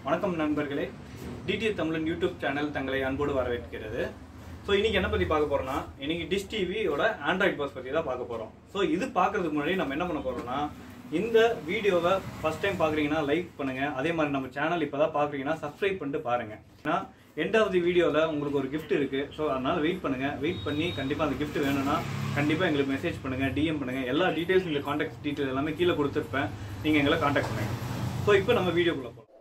வணக்கம் நண்பர்களே டிடி தமிழன் யூடியூப் சேனல் தங்களை அன்போடு வரவேற்கிறது ஸோ இன்னைக்கு என்ன பற்றி பார்க்க போறோம்னா இன்னைக்கு டிஷ் டிவியோட ஆண்ட்ராய்ட் பாஸ் பற்றி தான் பார்க்க போகிறோம் ஸோ இது பார்க்கறதுக்கு முன்னாடி நம்ம என்ன பண்ண போறோம்னா இந்த வீடியோவை ஃபர்ஸ்ட் டைம் பார்க்குறீங்கன்னா லைக் பண்ணுங்க அதே மாதிரி நம்ம சேனல் இப்போ தான் பார்க்குறீங்கன்னா சப்ஸ்கிரைப் பண்ணிட்டு பாருங்க ஏன்னா எண்ட் ஆஃப் தி வீடியோவில் உங்களுக்கு ஒரு gift இருக்கு ஸோ அதனால வெயிட் பண்ணுங்க வெயிட் பண்ணி கண்டிப்பாக அந்த gift வேணும்னா கண்டிப்பாக எங்களுக்கு மெசேஜ் பண்ணுங்க டிஎம் பண்ணுங்க எல்லா டீட்டெயில்ஸ் இந்த காண்டாக்ட் டீட்டெயில் எல்லாமே கீழே கொடுத்துருப்பேன் நீங்கள் எங்களை காண்டாக்ட் பண்ணுங்க ஸோ இப்போ நம்ம வீடியோக்குள்ளே போகலாம்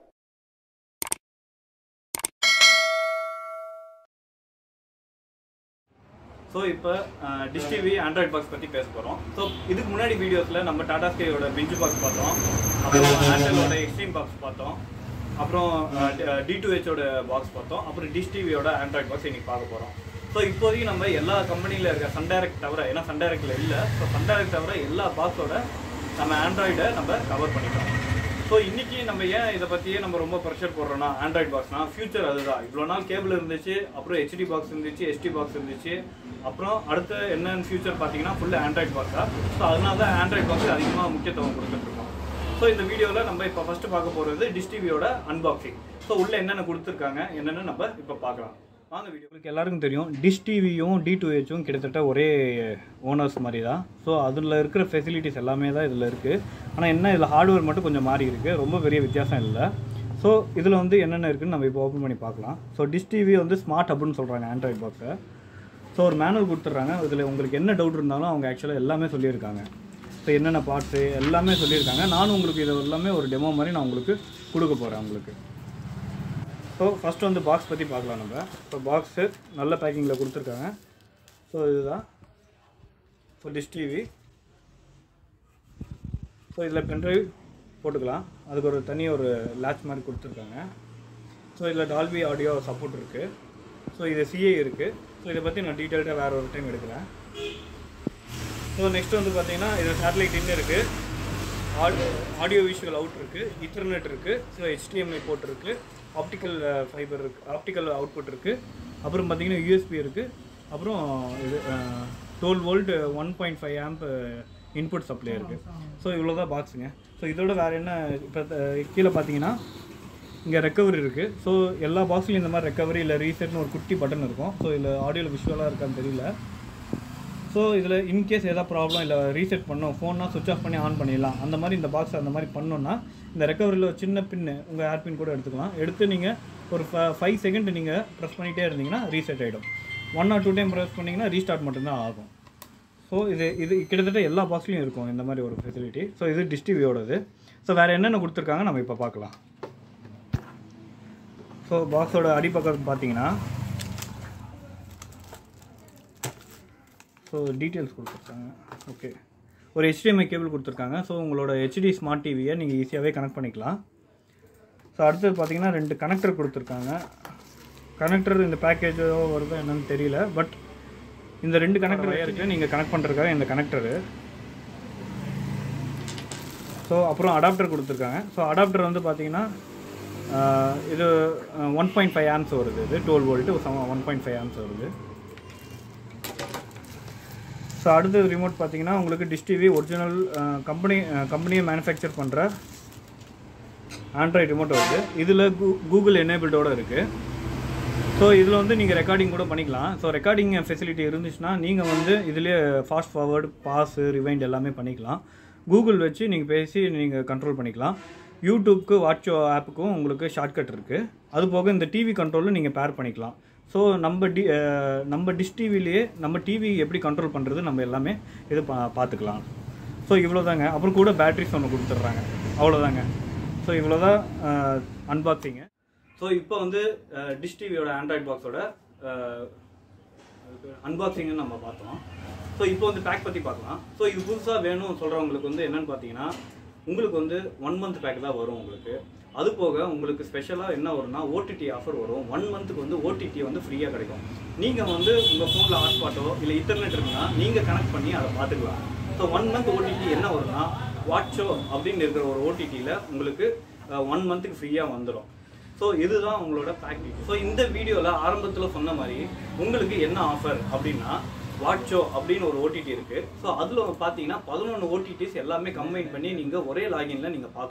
ஸோ இப்போ டிஷ் டிவி ஆண்ட்ராய்ட் பாக்ஸ் பற்றி பேச போகிறோம் ஸோ இதுக்கு முன்னாடி வீடியோஸில் நம்ம டாடா ஸ்கையோட பெஞ்சு பாக்ஸ் பார்த்தோம் அப்புறம் ஆண்டலோட எக்ஸ்ட்ரீம் பாக்ஸ் பார்த்தோம் அப்புறம் டி டூ ஹெச்சோட பாக்ஸ் பார்த்தோம் அப்புறம் டிஷ் டிவியோட ஆண்ட்ராய்ட் பாக்ஸ் இன்னைக்கு பார்க்க போகிறோம் ஸோ இப்போதைக்கு நம்ம எல்லா கம்பெனியில் இருக்க சன் டைரக்ட் தவிர ஏன்னா சன் டைரக்டில் இல்லை ஸோ சன் டைரக்ட் தவிர எல்லா பாக்ஸோட நம்ம ஆண்ட்ராய்டை நம்ம கவர் பண்ணிட்டோம் ஸோ இன்னைக்கு நம்ம ஏன் இதை பற்றியே நம்ம ரொம்ப ப்ரெஷர் போடுறோம்னா ஆண்ட்ராய்ட் பாக்ஸ்னா ஃபியூச்சர் அதுதான் இவ்வளோ நாள் கேபிள் இருந்துச்சு அப்புறம் ஹெச்டி பாக்ஸ் இருந்துச்சு எஸ்டி பாக்ஸ் இருந்துச்சு அப்புறம் அடுத்து என்னன்னு ஃபியூச்சர் பார்த்தீங்கன்னா ஃபுல்லாக ஆண்ட்ராய்ட் பாக்ஸ் தான் ஸோ அதனால தான் ஆண்ட்ராய்ட் பாக்ஸ் அதிகமாக முக்கியத்துவம் கொடுத்துட்ருக்கோம் ஸோ இந்த வீடியோவில் நம்ம இப்போ ஃபஸ்ட்டு பார்க்க போகிறது டிஷ் டிவியோட அன்பாக்சிங் ஸோ உள்ளே என்னென்ன கொடுத்துருக்காங்க என்னென்னு நம்ம இப்போ பார்க்கலாம் வாங்க வீடியோ உங்களுக்கு எல்லாருக்கும் தெரியும் டிஷ் டிவியும் டி டூ ஹெச்சும் கிட்டத்தட்ட ஒரே ஓனர்ஸ் மாதிரி தான் ஸோ அதில் இருக்கிற ஃபெசிலிட்டிஸ் எல்லாமே தான் இதில் இருக்குது ஆனால் என்ன இதில் ஹார்ட்வேர் மட்டும் கொஞ்சம் மாறி இருக்குது ரொம்ப பெரிய வித்தியாசம் இல்லை ஸோ இதில் வந்து என்னென்ன இருக்குன்னு நம்ம இப்போ ஓப்பன் பண்ணி பார்க்கலாம் ஸோ டிஷ் டிவி வந்து ஸ்மார்ட் ஹப்னு சொல்கிறாங்க ஆண்ட்ராய்ட் பாக்ஸை ஸோ ஒரு மேனுவல் கொடுத்துட்றாங்க இதில் உங்களுக்கு என்ன டவுட் இருந்தாலும் அவங்க ஆக்சுவலாக எல்லாமே சொல்லியிருக்காங்க ஸோ என்னென்ன பார்ட்ஸு எல்லாமே சொல்லியிருக்காங்க நானும் உங்களுக்கு இது எல்லாமே ஒரு டெமோ மாதிரி நான் உங்களுக்கு கொடுக்க போகிறேன் உங்களுக்கு ஸோ ஃபஸ்ட்டு வந்து பாக்ஸ் பற்றி பார்க்கலாம் நம்ம ஸோ பாக்ஸு நல்ல பேக்கிங்கில் கொடுத்துருக்காங்க ஸோ இதுதான் ஸோ டிஷ் டிவி ஸோ இதில் பென்ட்ரைவ் போட்டுக்கலாம் அதுக்கு ஒரு தனி ஒரு லேட்ச் மாதிரி கொடுத்துருக்காங்க ஸோ இதில் டால்பி ஆடியோ சப்போர்ட் இருக்குது ஸோ இது சிஏ இருக்குது ஸோ இதை பற்றி நான் டீட்டெயில்டாக வேறு ஒரு டைம் எடுக்கிறேன் ஸோ நெக்ஸ்ட் வந்து பார்த்தீங்கன்னா இது சேட்டலைட் இன் இருக்குது ஆடியோ ஆடியோ விஷுவல் அவுட் இருக்குது இன்டர்நெட் இருக்குது ஸோ ஹெச்டிஎம்ஐ போர்ட் இருக்குது ஆப்டிக்கல் ஃபைபர் இருக்குது ஆப்டிக்கல் அவுட்புட் இருக்குது அப்புறம் பார்த்தீங்கன்னா யூஎஸ்பி இருக்குது அப்புறம் இது twelve volt one point five amp input supply இருக்குது ஸோ இவ்வளோ தான் பாக்ஸுங்க ஸோ இதோட வேறு என்ன இப்போ கீழே பார்த்தீங்கன்னா இங்கே ரெக்கவரி இருக்குது ஸோ எல்லா பாக்ஸ்லையும் இந்த மாதிரி ரெக்கவரி இல்லை ரீசெட்னு ஒரு குட்டி பட்டன் இருக்கும் ஸோ இதில் ஆடியோவில் விஷுவலாக இருக்கான்னு தெரியல ஸோ இதில் இன்கேஸ் எதாவது ப்ராப்ளம் இல்லை ரீசெட் பண்ணோம் ஃபோன்னா சுவிச் ஆஃப் பண்ணி ஆன் பண்ணிடலாம் அந்த மாதிரி இந்த பாக்ஸ் அந்த மாதிரி பண்ணோன்னா இந்த ரெக்கவரியில் ஒரு சின்ன பின்னு உங்கள் ஏர் பின் கூட எடுத்துக்கலாம் எடுத்து நீங்கள் ஒரு ஃபைவ் செகண்ட் நீங்கள் ப்ரெஸ் பண்ணிகிட்டே இருந்தீங்கன்னா ரீசெட் ஆகிடும் one or two time press பண்ணிங்கன்னா ரீஸ்டார்ட் மட்டும்தான் ஆகும் ஸோ இது இது கிட்டத்தட்ட எல்லா பாக்ஸ்லையும் இருக்கும் இந்த மாதிரி ஒரு ஃபெசிலிட்டி ஸோ இது டிஸ்டிவியோடது ஸோ வேறு என்னென்ன கொடுத்துருக்காங்க நம்ம இப்போ பார்க்கலாம் ஸோ பாக்ஸோட அடிப்பக்கம் பார்த்தீங்கன்னா ஸோ டீட்டெயில்ஸ் கொடுத்துருக்காங்க ஓகே ஒரு HDMI கேபிள் கொடுத்துருக்காங்க ஸோ உங்களோட ஹெச்டி ஸ்மார்ட் டிவியை நீங்கள் ஈஸியாகவே கனெக்ட் பண்ணிக்கலாம் ஸோ அடுத்தது பார்த்தீங்கன்னா ரெண்டு கனெக்டர் கொடுத்துருக்காங்க கனெக்டர் இந்த பேக்கேஜோ வருதோ என்னன்னு தெரியல பட் இந்த ரெண்டு கனெக்டர் இருக்குது நீங்கள் கனெக்ட் பண்ணுறதுக்காக இந்த கனெக்டரு ஸோ அப்புறம் அடாப்டர் கொடுத்துருக்காங்க ஸோ அடாப்டர் வந்து பார்த்தீங்கன்னா ஆஹ், இது ஒன் பாயிண்ட் ஃபைவ் ஆம்ஸ் வருது இது twelve volt one point five amps வருது ஸோ அடுத்தது ரிமோட் பார்த்தீங்கன்னா உங்களுக்கு டிஷ் டிவி ஒரிஜினல் கம்பெனி கம்பெனியை மேனுஃபேக்சர் பண்ணுற ஆண்ட்ராய்டு ரிமோட் வருது இதில் கூ கூகுள் எனேபிள்டோடு இருக்குது ஸோ இதில் வந்து நீங்கள் ரெக்கார்டிங் கூட பண்ணிக்கலாம் ஸோ ரெக்கார்டிங் ஃபெசிலிட்டி இருந்துச்சுன்னா நீங்கள் வந்து இதிலே ஃபாஸ்ட் ஃபார்வர்டு பாஸு ரிவைண்ட் எல்லாமே பண்ணிக்கலாம் கூகுள் வச்சு நீங்கள் பேசி நீங்கள் கண்ட்ரோல் பண்ணிக்கலாம் யூடியூப்க்கு வாட்சோ ஆப்புக்கும் உங்களுக்கு ஷார்ட்கட் இருக்குது அது போக இந்த டிவி கண்ட்ரோலில் நீங்கள் பேர் பண்ணிக்கலாம் ஸோ நம்ம டி அஹ், நம்ம டிஷ் டிவிலேயே நம்ம டிவி எப்படி கண்ட்ரோல் பண்ணுறது நம்ம எல்லாமே இது பா பார்த்துக்கலாம் ஸோ இவ்வளோதாங்க அப்புறம் கூட பேட்ரிஸ் ஒன்று கொடுத்துட்றாங்க அவ்வளோதாங்க ஸோ இவ்வளோதான் அன்பாக்சிங்கு ஸோ இப்போ வந்து டிஷ் டிவியோட ஆண்ட்ராய்ட் பாக்ஸோட அன்பாக்சிங்னு நம்ம பார்த்தோம் ஸோ இப்போ வந்து பேக் பற்றி பார்க்கலாம் ஸோ இது புதுசாக வேணும் சொல்கிறவங்களுக்கு வந்து என்னன்னு பார்த்தீங்கன்னா உங்களுக்கு வந்து ஒன் மந்த் பேக் தான் வரும் உங்களுக்கு அது போக உங்களுக்கு ஸ்பெஷலாக என்ன வரும்னா ஓடிடி ஆஃபர் வரும் ஒன் மந்த்துக்கு வந்து ஓடிடி வந்து ஃப்ரீயாக கிடைக்கும் நீங்கள் வந்து உங்கள் ஃபோனில் ஹாட்ஸ்பாட்டோ இல்லை இன்டர்நெட் இருக்குன்னா நீங்கள் கனெக்ட் பண்ணி அதை பார்த்துக்கலாம் ஸோ ஒன் மந்த் ஓடிடி என்ன வரும்னா வாட்சோ அப்படின்னு இருக்கிற ஒரு ஓடிடியில் உங்களுக்கு ஒன் மந்த்துக்கு ஃப்ரீயாக வந்துடும் ஸோ இதுதான் உங்களோட பேக்கேஜ் ஸோ இந்த வீடியோவில் ஆரம்பத்தில் சொன்ன மாதிரி உங்களுக்கு என்ன ஆஃபர் அப்படின்னா வாட்சோ அப்படின்னு ஒரு ஓடிடி இருக்கு ஸோ அதில் பார்த்தீங்கன்னா பதினொன்று ஓடிடிஸ் எல்லாமே கம்பைன் பண்ணி நீங்கள் ஒரே லாகின்ல நீங்கள் பார்க்கலாம்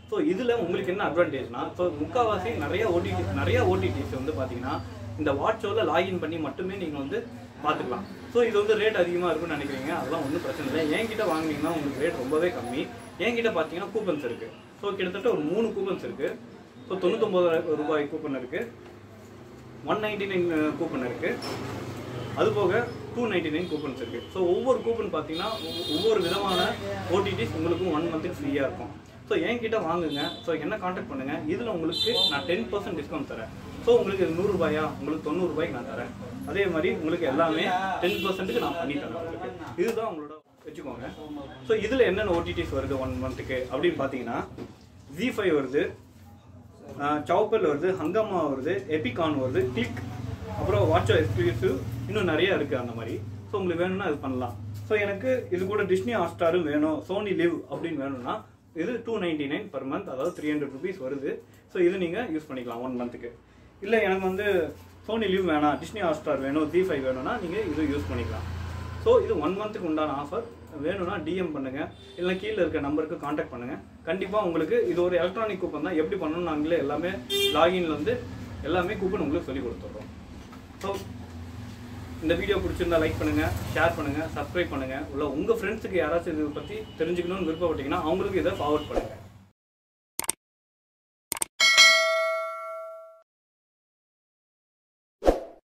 ஸோ இதில் உங்களுக்கு என்ன அட்வான்டேஜ்னா ஸோ முக்கால்வாசி நிறைய ஓடிடி நிறைய ஓடிடிஸ் வந்து பார்த்தீங்கன்னா இந்த வாட்சோவில் லாகின் பண்ணி மட்டுமே நீங்கள் வந்து பார்த்துக்கலாம் ஸோ இது வந்து ரேட் அதிகமாக இருக்கும்னு நினைக்கிறீங்க அதெல்லாம் ஒன்றும் பிரச்சனை இல்லை என்கிட்ட வாங்குனீங்கன்னா உங்களுக்கு ரேட் ரொம்பவே கம்மி என்கிட்ட பார்த்தீங்கன்னா கூப்பன்ஸ் இருக்குது ஸோ கிட்டத்தட்ட ஒரு மூணு கூப்பன்ஸ் இருக்குது ஸோ தொண்ணூத்தொம்பது ரூபாய் கூப்பன் இருக்குது ஒன் நைன்டி நைன் கூப்பன் இருக்குது அது போக டூ நைன்டி நைன் கூப்பன்ஸ் இருக்குது ஸோ ஒவ்வொரு கூப்பன் பார்த்தீங்கன்னா ஒவ்வொ- ஒவ்வொரு விதமான ஓடிடிஸ் உங்களுக்கு ஒன் மந்த்துக்கு ஃப்ரீயாக இருக்கும் ஸோ என்கிட்ட வாங்குங்க ஸோ என்ன காண்டாக்ட் பண்ணுங்கள் இதில் உங்களுக்கு நான் டென் பர்சன்ட் டிஸ்கவுண்ட் தரேன் ஸோ உங்களுக்கு இது நூறுரூபாயா உங்களுக்கு தொண்ணூறுபாய்க்கு நான் தரேன் அதே மாதிரி உங்களுக்கு எல்லாமே டென் பர்சன்ட்டுக்கு நான் பண்ணி தரேன் உங்களுக்கு இதுதான் உங்களோட வச்சுக்கோங்க ஸோ இதில் என்னென்ன ஓடிடிஸ் வருது ஒன் மந்த்துக்கு அப்படின்னு பார்த்தீங்கன்னா ஜி ஃபைவ் வருது சவுப்பல் வருது ஹங்கம்மா வருது எபிகான் வருது கிளிக் அப்புறம் வாட்சோ எக்ஸ்க்ளூசிவ் இன்னும் நிறைய இருக்குது அந்த மாதிரி ஸோ உங்களுக்கு வேணும்னா இது பண்ணலாம் ஸோ எனக்கு இது கூட டிஸ்னி ஹாட்ஸ்டாரும் வேணும் சோனி லிவ் அப்படின்னு வேணும்னா இது two ninety nine per month அதாவது த்ரீ ஹண்ட்ரட் ருபீஸ் வருது ஸோ இது நீங்கள் யூஸ் பண்ணிக்கலாம் ஒன் மந்த்துக்கு இல்லை எனக்கு வந்து சோனி லிவ் வேணாம் டிஸ்னி ஹாட்ஸ்டார் வேணும் ஜி ஃபைவ் வேணும்னா நீங்கள் இது யூஸ் பண்ணிக்கலாம் ஸோ இது ஒன் மந்த்துக்கு உண்டான ஆஃபர் வேணும்னா டிஎம் பண்ணுங்க இல்லை கீழே இருக்க நம்பருக்கு காண்டாக்ட் பண்ணுங்க கண்டிப்பாக உங்களுக்கு இது ஒரு எலக்ட்ரானிக் கூப்பன் தான் எப்படி பண்ணணும்னு நாங்களே எல்லாமே லாகின்ல வந்து எல்லாமே கூப்பன் உங்களுக்கு சொல்லி கொடுத்துட்றோம் ஸோ இந்த வீடியோ பிடிச்சிருந்தா லைக் பண்ணுங்க ஷேர் பண்ணுங்க சப்ஸ்கிரைப் பண்ணுங்க உள்ள உங்க ஃப்ரெண்ட்ஸுக்கு யாராச்சும் இதை பற்றி தெரிஞ்சுக்கணும்னு விருப்பப்பட்டீங்கன்னா அவங்களுக்கு இதை ஃபார்வர்ட் பண்ணுங்க